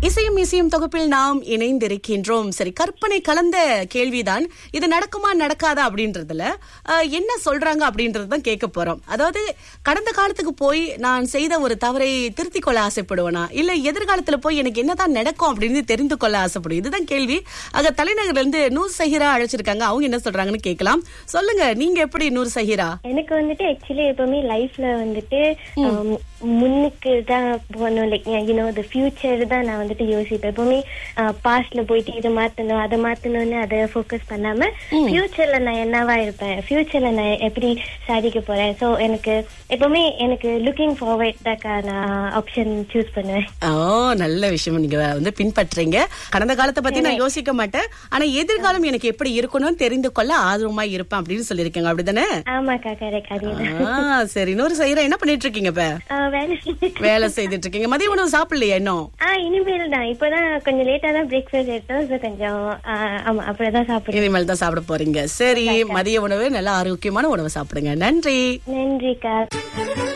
இசையும் இசையும் தொகுப்பில் நாம் இணைந்திருக்கின்றோம் சரி கற்பனை கலந்த கேள்விதான் இது நடக்குமா நடக்காதா அப்படின்றதுல அஹ், என்ன சொல்றாங்க அப்படின்றது தான் கேட்க போறோம் அதாவது கடந்த காலத்துக்கு போய் நான் செய்த ஒரு தவறை திருத்திக் கொள்ள ஆசைப்படுவேனா இல்ல எதிர்காலத்துல போய் எனக்கு என்னதான் நடக்கும் அப்படின்னு தெரிந்து கொள்ள ஆசைப்படுவேன் இதுதான் கேள்வி ஆக தலைநகர்ல இருந்து நூர் சஹிரா அழைச்சிருக்காங்க அவங்க என்ன சொல்றாங்கன்னு கேட்கலாம் சொல்லுங்க நீங்க எப்படி நூர் சஹிரா எனக்கு வந்துட்டு ஆக்சுவலி எப்பவுமே லைஃப்ல வந்துட்டு um, முன்னுக்கு தான் போகணும் லைக் யூனோ த ஃபியூச்சர் தான் நான் வந்துட்டு யோசிப்பேன் எப்பவுமே பாஸ்ட்ல போயிட்டு இதை மாத்தணும் அதை மாத்தணும்னு அதை ஃபோக்கஸ் பண்ணாம ஃபியூச்சர்ல நான் என்னவா இருப்பேன் ஃபியூச்சர்ல நான் எப்படி சாதிக்க போறேன் சோ எனக்கு எப்பவுமே எனக்கு லுக்கிங் ஃபார்வர்ட் தாக்கா நான் ஆப்ஷன் சூஸ் பண்ணுவேன் ஓ நல்ல விஷயம் நீங்க வந்து பின்பற்றீங்க கடந்த காலத்தை பத்தி நான் யோசிக்க மாட்டேன் ஆனா எதிர்காலம் எனக்கு எப்படி இருக்கணும்னு தெரிந்து கொள்ள ஆர்வமா இருப்பேன் அப்படின்னு சொல்லியிருக்கீங்க அப்படிதானே ஆமாக்கா கரெக்ட் அதேதான் ஆ, சரி இன்னொரு செய்யற என்ன பண்ணிட்டு இருக்கீங்க இப்ப ஆ, வேலை செஞ்சுட்டு- வேலை செய்துட்டு இருக்கீங்க மதிய உணவு சாப்பிடலையா இன்னும் ஆ இனிமேல் தான் இப்பதான் கொஞ்சம் லேட்டா தான் பிரேக்ஃபாஸ்ட் எடுத்தோம் so கொஞ்சம் ஆ, ஆமா அப்படிதான் சாப்பிடுறேன் இனிமேல் தான் சாப்பிட போறீங்க சரி மதிய உணவு நல்ல ஆரோக்கியமான உணவு சாப்பிடுங்க நன்றி நன்றிக்கா